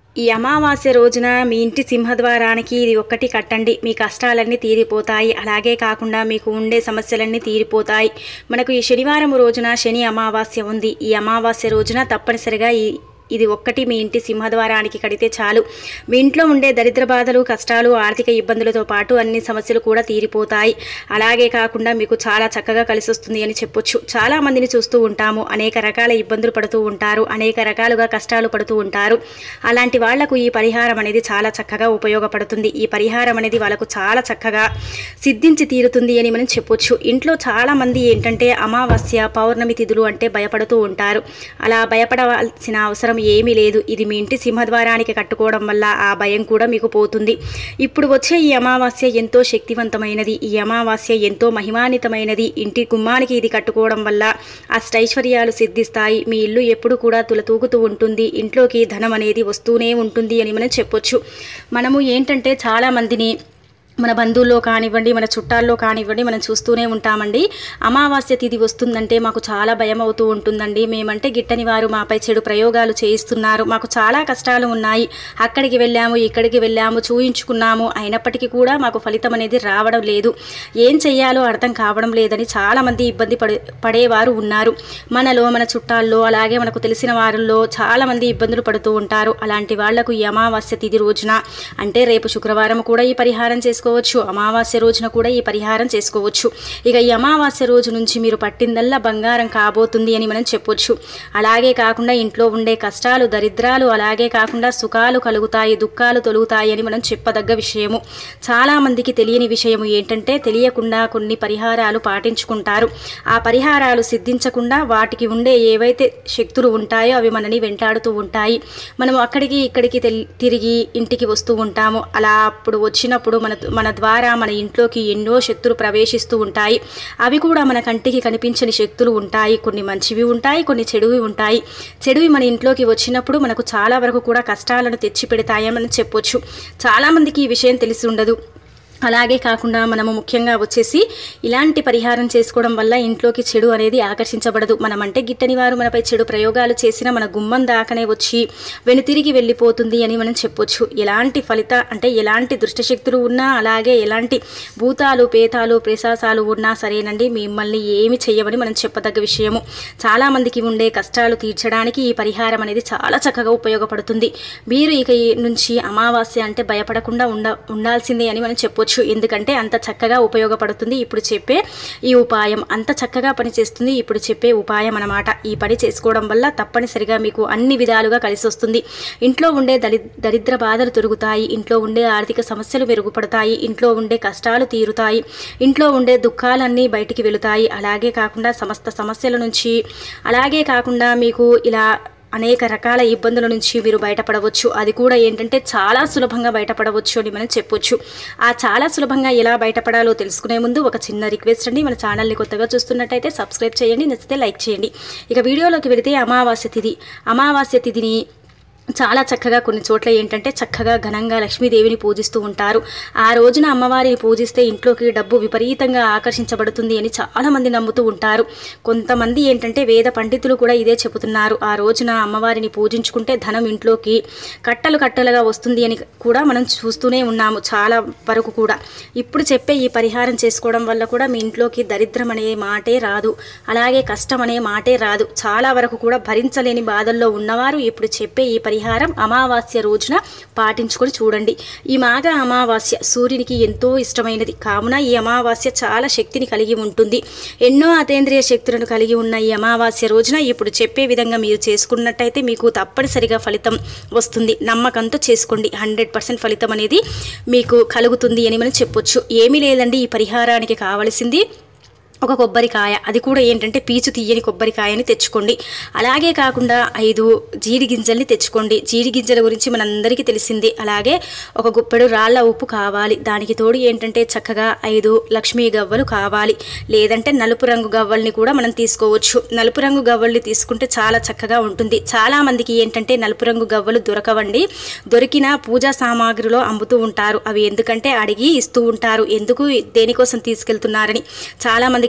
ఈ అమావాస్య రోజున మీ ఇంటి సింహద్వారానికి ఇది ఒక్కటి కట్టండి మీ కష్టాలన్నీ తీరిపోతాయి అలాగే కాకుండా మీకు ఉండే సమస్యలన్నీ తీరిపోతాయి మనకు ఈ శనివారం రోజున శని అమావాస్య ఉంది ఈ అమావాస్య రోజున తప్పనిసరిగా ఈ ఇది ఒక్కటి మీ ఇంటి సింహద్వారానికి కడితే చాలు మీ ఇంట్లో ఉండే దరిద్ర బాధలు కష్టాలు ఆర్థిక ఇబ్బందులతో పాటు అన్ని సమస్యలు కూడా తీరిపోతాయి అలాగే కాకుండా మీకు చాలా చక్కగా కలిసి వస్తుంది అని చెప్పొచ్చు చాలా మందిని చూస్తూ ఉంటాము అనేక రకాల ఇబ్బందులు పడుతూ ఉంటారు అనేక రకాలుగా కష్టాలు పడుతూ ఉంటారు అలాంటి వాళ్లకు ఈ పరిహారం అనేది చాలా చక్కగా ఉపయోగపడుతుంది ఈ పరిహారం అనేది వాళ్ళకు చాలా చక్కగా సిద్ధించి తీరుతుంది అని మనం చెప్పొచ్చు ఇంట్లో చాలా మంది ఏంటంటే అమావాస్య పౌర్ణమి తిథులు అంటే భయపడుతూ ఉంటారు అలా భయపడవలసిన అవసరం ఏమీ లేదు ఇది మీ ఇంటి సింహద్వారానికి కట్టుకోవడం వల్ల ఆ భయం కూడా మీకు పోతుంది ఇప్పుడు వచ్చే ఈ అమావాస్య ఎంతో శక్తివంతమైనది ఈ అమావాస్య ఎంతో మహిమాన్వితమైనది ఇంటి గుమ్మానికి ఇది కట్టుకోవడం వల్ల అష్టైశ్వర్యాలు సిద్ధిస్తాయి మీ ఇల్లు ఎప్పుడు కూడా తులతూగుతూ ఉంటుంది ఇంట్లోకి ధనం అనేది వస్తూనే ఉంటుంది అని మనం చెప్పొచ్చు మనము ఏంటంటే చాలా మందిని మన బంధువుల్లో కానివ్వండి మన చుట్టాల్లో కానివ్వండి మనం చూస్తూనే ఉంటామండి అమావాస్య తిథి వస్తుందంటే మాకు చాలా భయం అవుతూ ఉంటుందండి మేమంటే గిట్టని వారు మాపై చెడు ప్రయోగాలు చేయిస్తున్నారు మాకు చాలా కష్టాలు ఉన్నాయి అక్కడికి వెళ్ళాము ఇక్కడికి వెళ్ళాము చూయించుకున్నాము అయినప్పటికీ కూడా మాకు ఫలితం అనేది రావడం లేదు ఏం చెయ్యాలో అర్థం కావడం లేదని చాలామంది ఇబ్బంది పడే పడేవారు ఉన్నారు మనలో మన చుట్టాల్లో అలాగే మనకు తెలిసిన వారిలో చాలామంది ఇబ్బందులు పడుతూ ఉంటారు అలాంటి వాళ్లకు ఈ అమావాస్య తిథి రోజున అంటే రేపు శుక్రవారం కూడా ఈ పరిహారం చేసుకోవచ్చు అమావాస్య రోజున కూడా ఈ పరిహారం చేసుకోవచ్చు ఇక ఈ అమావాస్య రోజు నుంచి మీరు పట్టిందల్లా బంగారం కాబోతుంది అని మనం చెప్పొచ్చు అలాగే కాకుండా ఇంట్లో ఉండే కష్టాలు దరిద్రాలు అలాగే కాకుండా సుఖాలు కలుగుతాయి దుఃఖాలు తొలుగుతాయి అని మనం చెప్పదగ్గ విషయము చాలామందికి తెలియని విషయము ఏంటంటే తెలియకుండా కొన్ని పరిహారాలు పాటించుకుంటారు ఆ పరిహారాలు సిద్ధించకుండా వాటికి ఉండే ఏవైతే శక్తులు ఉంటాయో అవి మనని వెంటాడుతూ ఉంటాయి మనం అక్కడికి ఇక్కడికి తెల్- తిరిగి ఇంటికి వస్తూ ఉంటాము అలా అప్పుడు వచ్చినప్పుడు మన మన ద్వారా మన ఇంట్లోకి ఎన్నో శక్తులు ప్రవేశిస్తూ ఉంటాయి అవి కూడా మన కంటికి కనిపించని శక్తులు ఉంటాయి కొన్ని మంచివి ఉంటాయి కొన్ని చెడువి ఉంటాయి చెడువి మన ఇంట్లోకి వచ్చినప్పుడు మనకు చాలా వరకు కూడా కష్టాలను తెచ్చి పెడతాయని మనం చెప్పొచ్చు చాలామందికి ఈ విషయం తెలిసి ఉండదు అలాగే కాకుండా మనము ముఖ్యంగా వచ్చేసి ఇలాంటి పరిహారం చేసుకోవడం వల్ల ఇంట్లోకి చెడు అనేది ఆకర్షించబడదు మనమంటే గిట్టని వారు మనపై చెడు ప్రయోగాలు చేసిన మన గుమ్మం దాకనే వచ్చి వెనుతిరిగి వెళ్ళిపోతుంది అని మనం చెప్పొచ్చు ఎలాంటి ఫలిత అంటే ఎలాంటి దుష్టశక్తులు ఉన్నా అలాగే ఎలాంటి భూతాలు పేతాలు ప్రేసాసాలు ఉన్నా సరేనండి మిమ్మల్ని ఏమి చెయ్యవని మనం చెప్పదగ్గ విషయము చాలామందికి ఉండే కష్టాలు తీర్చడానికి ఈ పరిహారం అనేది చాలా చక్కగా ఉపయోగపడుతుంది మీరు ఇక ఈ నుంచి అమావాస్య అంటే భయపడకుండా ఉండ ఉండాల్సిందే అని మనం చెప్పొచ్చు ఎందుకంటే అంత చక్కగా ఉపయోగపడుతుంది ఇప్పుడు చెప్పే ఈ ఉపాయం అంత చక్కగా పనిచేస్తుంది ఇప్పుడు చెప్పే ఉపాయం అన్నమాట ఈ పని చేసుకోవడం వల్ల తప్పనిసరిగా మీకు అన్ని విధాలుగా కలిసి వస్తుంది ఇంట్లో ఉండే దరి దరిద్ర బాధలు తొలుగుతాయి ఇంట్లో ఉండే ఆర్థిక సమస్యలు మెరుగుపడతాయి ఇంట్లో ఉండే కష్టాలు తీరుతాయి ఇంట్లో ఉండే దుఃఖాలన్నీ బయటికి వెళుతాయి అలాగే కాకుండా సమస్త సమస్యల నుంచి అలాగే కాకుండా మీకు ఇలా అనేక రకాల ఇబ్బందుల నుంచి మీరు బయటపడవచ్చు అది కూడా ఏంటంటే చాలా సులభంగా బయటపడవచ్చు అని మనం చెప్పొచ్చు ఆ చాలా సులభంగా ఎలా బయటపడాలో తెలుసుకునే ముందు ఒక చిన్న రిక్వెస్ట్ అండి మన ఛానల్ని కొత్తగా చూస్తున్నట్టయితే సబ్స్క్రైబ్ చేయండి నచ్చితే లైక్ చేయండి ఇక వీడియోలోకి వెళితే అమావాస్య తిథి అమావాస్య తిథిని చాలా చక్కగా కొన్ని చోట్ల ఏంటంటే చక్కగా ఘనంగా లక్ష్మీదేవిని పూజిస్తూ ఉంటారు ఆ రోజున అమ్మవారిని పూజిస్తే ఇంట్లోకి డబ్బు విపరీతంగా ఆకర్షించబడుతుంది అని చాలా మంది నమ్ముతూ ఉంటారు కొంతమంది ఏంటంటే వేద పండితులు కూడా ఇదే చెబుతున్నారు ఆ రోజున అమ్మవారిని పూజించుకుంటే ధనం ఇంట్లోకి కట్టలు కట్టలుగా వస్తుంది అని కూడా మనం చూస్తూనే ఉన్నాము చాలా వరకు కూడా ఇప్పుడు చెప్పే ఈ పరిహారం చేసుకోవడం వల్ల కూడా మీ ఇంట్లోకి దరిద్రం అనే మాటే రాదు అలాగే కష్టం అనే మాటే రాదు చాలా వరకు కూడా భరించలేని బాధల్లో ఉన్నవారు ఇప్పుడు చెప్పే ఈ పరిహారం అమావాస్య రోజున పాటించుకొని చూడండి ఈ మాఘ అమావాస్య సూర్యునికి ఎంతో ఇష్టమైనది కావున ఈ అమావాస్య చాలా శక్తిని కలిగి ఉంటుంది ఎన్నో అతేంద్రియ శక్తులను కలిగి ఉన్న ఈ అమావాస్య రోజున ఇప్పుడు చెప్పే విధంగా మీరు చేసుకున్నట్టయితే మీకు తప్పనిసరిగా ఫలితం వస్తుంది నమ్మకంతో చేసుకోండి హండ్రెడ్ పర్సెంట్ ఫలితం అనేది మీకు కలుగుతుంది అని మనం చెప్పొచ్చు ఏమీ లేదండి ఈ పరిహారానికి కావలసింది ఒక కొబ్బరికాయ అది కూడా ఏంటంటే పీచు తీయని కొబ్బరికాయని తెచ్చుకోండి అలాగే కాకుండా ఐదు జీడి గింజల్ని తెచ్చుకోండి జీడి గింజల గురించి మనందరికీ తెలిసిందే అలాగే ఒక గుప్పెడు రాళ్ళ ఉప్పు కావాలి దానికి తోడు ఏంటంటే చక్కగా ఐదు లక్ష్మీ గవ్వలు కావాలి లేదంటే నలుపు రంగు గవ్వల్ని కూడా మనం తీసుకోవచ్చు నలుపు రంగు గవ్వల్ని తీసుకుంటే చాలా చక్కగా ఉంటుంది చాలా మందికి ఏంటంటే నలుపు రంగు గవ్వలు దొరకవండి దొరికిన పూజా సామాగ్రిలో అమ్ముతూ ఉంటారు అవి ఎందుకంటే అడిగి ఇస్తూ ఉంటారు ఎందుకు దేనికోసం తీసుకెళ్తున్నారని చాలా మందికి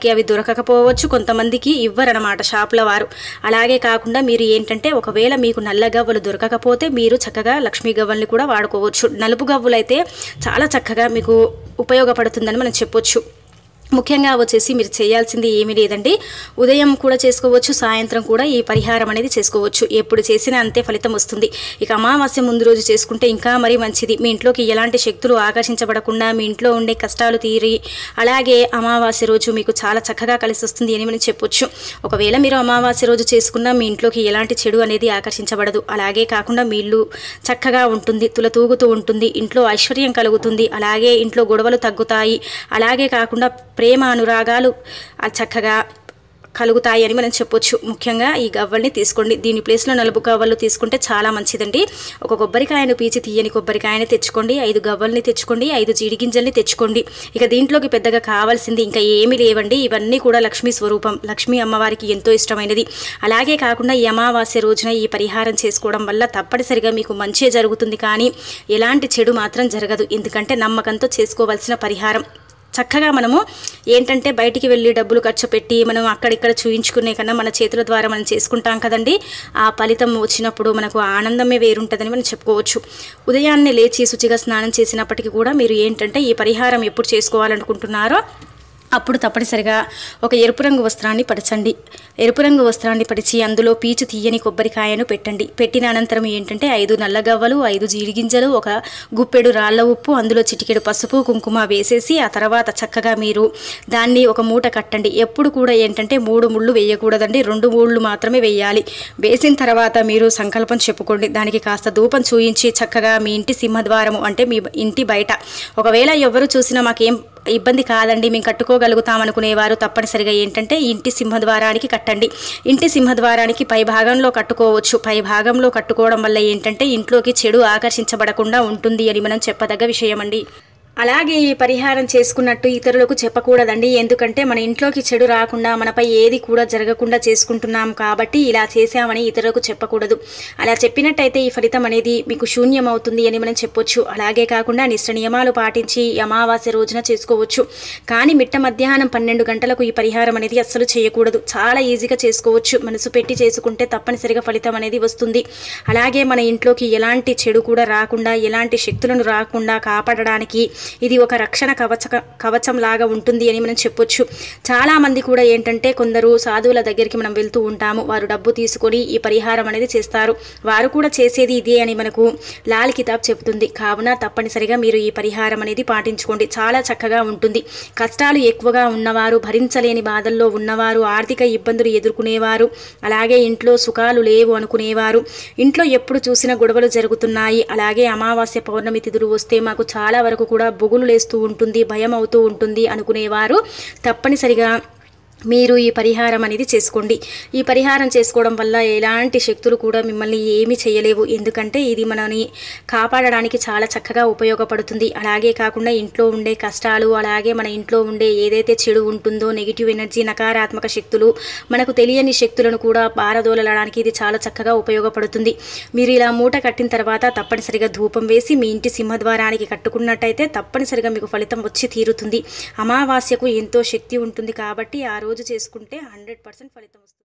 కొంతమందికి అవి దొరకకపోవచ్చు కొంతమందికి ఇవ్వరనమాట షాపుల వారు అలాగే కాకుండా మీరు ఏంటంటే ఒకవేళ మీకు నల్ల గవ్వలు దొరకకపోతే మీరు చక్కగా లక్ష్మీ గవ్వల్ని కూడా వాడుకోవచ్చు నలుపు గవ్వలు అయితే చాలా చక్కగా మీకు ఉపయోగపడుతుందని మనం చెప్పొచ్చు ముఖ్యంగా వచ్చేసి మీరు చేయాల్సింది ఏమీ లేదండి ఉదయం కూడా చేసుకోవచ్చు సాయంత్రం కూడా ఈ పరిహారం అనేది చేసుకోవచ్చు ఎప్పుడు చేసినా అంతే ఫలితం వస్తుంది ఇక అమావాస్య ముందు రోజు చేసుకుంటే ఇంకా మరీ మంచిది మీ ఇంట్లోకి ఎలాంటి శక్తులు ఆకర్షించబడకుండా మీ ఇంట్లో ఉండే కష్టాలు తీరి అలాగే అమావాస్య రోజు మీకు చాలా చక్కగా కలిసి వస్తుంది అని మనం చెప్పొచ్చు ఒకవేళ మీరు అమావాస్య రోజు చేసుకున్నా మీ ఇంట్లోకి ఎలాంటి చెడు అనేది ఆకర్షించబడదు అలాగే కాకుండా మీ ఇల్లు చక్కగా ఉంటుంది తులతూగుతూ ఉంటుంది ఇంట్లో ఐశ్వర్యం కలుగుతుంది అలాగే ఇంట్లో గొడవలు తగ్గుతాయి అలాగే కాకుండా ప్రేమ అనురాగాలు ఆ చక్కగా కలుగుతాయి అని మనం చెప్పొచ్చు ముఖ్యంగా ఈ గవ్వల్ని తీసుకోండి దీని ప్లేస్లో నలుపు గవ్వలు తీసుకుంటే చాలా మంచిదండి ఒక కొబ్బరికాయను పీచి తీయని కొబ్బరికాయని తెచ్చుకోండి ఐదు గవ్వల్ని తెచ్చుకోండి ఐదు జీడి గింజల్ని తెచ్చుకోండి ఇక దీంట్లోకి పెద్దగా కావాల్సింది ఇంకా ఏమీ లేవండి ఇవన్నీ కూడా లక్ష్మీ స్వరూపం లక్ష్మీ అమ్మవారికి ఎంతో ఇష్టమైనది అలాగే కాకుండా ఈ అమావాస్య రోజున ఈ పరిహారం చేసుకోవడం వల్ల తప్పనిసరిగా మీకు మంచే జరుగుతుంది కానీ ఎలాంటి చెడు మాత్రం జరగదు ఎందుకంటే నమ్మకంతో చేసుకోవాల్సిన పరిహారం చక్కగా మనము ఏంటంటే బయటికి వెళ్ళి డబ్బులు ఖర్చు పెట్టి మనం అక్కడిక్కడ చూయించుకునే కన్నా మన చేతుల ద్వారా మనం చేసుకుంటాం కదండి ఆ ఫలితం వచ్చినప్పుడు మనకు ఆనందమే వేరుంటుందని మనం చెప్పుకోవచ్చు ఉదయాన్నే లేచి శుచిగా స్నానం చేసినప్పటికీ కూడా మీరు ఏంటంటే ఈ పరిహారం ఎప్పుడు చేసుకోవాలనుకుంటున్నారో అప్పుడు తప్పనిసరిగా ఒక ఎరుపు రంగు వస్త్రాన్ని పరచండి ఎరుపు రంగు వస్త్రాన్ని పరిచి అందులో పీచు తీయని కొబ్బరికాయను పెట్టండి పెట్టిన అనంతరం ఏంటంటే ఐదు నల్లగవ్వలు ఐదు జీడిగింజలు ఒక గుప్పెడు రాళ్ళ ఉప్పు అందులో చిటికెడు పసుపు కుంకుమ వేసేసి ఆ తర్వాత చక్కగా మీరు దాన్ని ఒక మూట కట్టండి ఎప్పుడు కూడా ఏంటంటే మూడు ముళ్ళు వేయకూడదండి రెండు ముళ్ళు మాత్రమే వేయాలి వేసిన తర్వాత మీరు సంకల్పం చెప్పుకోండి దానికి కాస్త ధూపం చూయించి చక్కగా మీ ఇంటి సింహద్వారము అంటే మీ ఇంటి బయట ఒకవేళ ఎవరు చూసినా మాకేం ఇబ్బంది కాదండి మేము కట్టుకోగలుగుతాం అనుకునేవారు తప్పనిసరిగా ఏంటంటే ఇంటి సింహద్వారానికి కట్టండి ఇంటి సింహద్వారానికి పై భాగంలో కట్టుకోవచ్చు పై భాగంలో కట్టుకోవడం వల్ల ఏంటంటే ఇంట్లోకి చెడు ఆకర్షించబడకుండా ఉంటుంది అని మనం చెప్పదగ్గ విషయం అండి అలాగే ఈ పరిహారం చేసుకున్నట్టు ఇతరులకు చెప్పకూడదండి ఎందుకంటే మన ఇంట్లోకి చెడు రాకుండా మనపై ఏది కూడా జరగకుండా చేసుకుంటున్నాం కాబట్టి ఇలా చేశామని ఇతరులకు చెప్పకూడదు అలా చెప్పినట్టయితే ఈ ఫలితం అనేది మీకు శూన్యం అవుతుంది అని మనం చెప్పొచ్చు అలాగే కాకుండా నిష్ట నియమాలు పాటించి ఈ అమావాస్య రోజున చేసుకోవచ్చు కానీ మిట్ట మధ్యాహ్నం పన్నెండు గంటలకు ఈ పరిహారం అనేది అస్సలు చేయకూడదు చాలా ఈజీగా చేసుకోవచ్చు మనసు పెట్టి చేసుకుంటే తప్పనిసరిగా ఫలితం అనేది వస్తుంది అలాగే మన ఇంట్లోకి ఎలాంటి చెడు కూడా రాకుండా ఎలాంటి శక్తులను రాకుండా కాపాడడానికి ఇది ఒక రక్షణ కవచ కవచం లాగా ఉంటుంది అని మనం చెప్పొచ్చు చాలా మంది కూడా ఏంటంటే కొందరు సాధువుల దగ్గరికి మనం వెళ్తూ ఉంటాము వారు డబ్బు తీసుకొని ఈ పరిహారం అనేది చేస్తారు వారు కూడా చేసేది ఇదే అని మనకు లాల్ కితాబ్ చెబుతుంది కావున తప్పనిసరిగా మీరు ఈ పరిహారం అనేది పాటించుకోండి చాలా చక్కగా ఉంటుంది కష్టాలు ఎక్కువగా ఉన్నవారు భరించలేని బాధల్లో ఉన్నవారు ఆర్థిక ఇబ్బందులు ఎదుర్కొనేవారు అలాగే ఇంట్లో సుఖాలు లేవు అనుకునేవారు ఇంట్లో ఎప్పుడు చూసినా గొడవలు జరుగుతున్నాయి అలాగే అమావాస్య పౌర్ణమి తిథులు వస్తే మాకు చాలా వరకు కూడా బొగులు లేస్తూ ఉంటుంది భయం అవుతూ ఉంటుంది అనుకునేవారు తప్పనిసరిగా మీరు ఈ పరిహారం అనేది చేసుకోండి ఈ పరిహారం చేసుకోవడం వల్ల ఎలాంటి శక్తులు కూడా మిమ్మల్ని ఏమీ చేయలేవు ఎందుకంటే ఇది మనని కాపాడడానికి చాలా చక్కగా ఉపయోగపడుతుంది అలాగే కాకుండా ఇంట్లో ఉండే కష్టాలు అలాగే మన ఇంట్లో ఉండే ఏదైతే చెడు ఉంటుందో నెగిటివ్ ఎనర్జీ నకారాత్మక శక్తులు మనకు తెలియని శక్తులను కూడా పారదోలడానికి ఇది చాలా చక్కగా ఉపయోగపడుతుంది మీరు ఇలా మూట కట్టిన తర్వాత తప్పనిసరిగా ధూపం వేసి మీ ఇంటి సింహద్వారానికి కట్టుకున్నట్టయితే తప్పనిసరిగా మీకు ఫలితం వచ్చి తీరుతుంది అమావాస్యకు ఎంతో శక్తి ఉంటుంది కాబట్టి ఆ రోజు చేసుకుంటే హండ్రెడ్ పర్సెంట్ ఫలితం వస్తుంది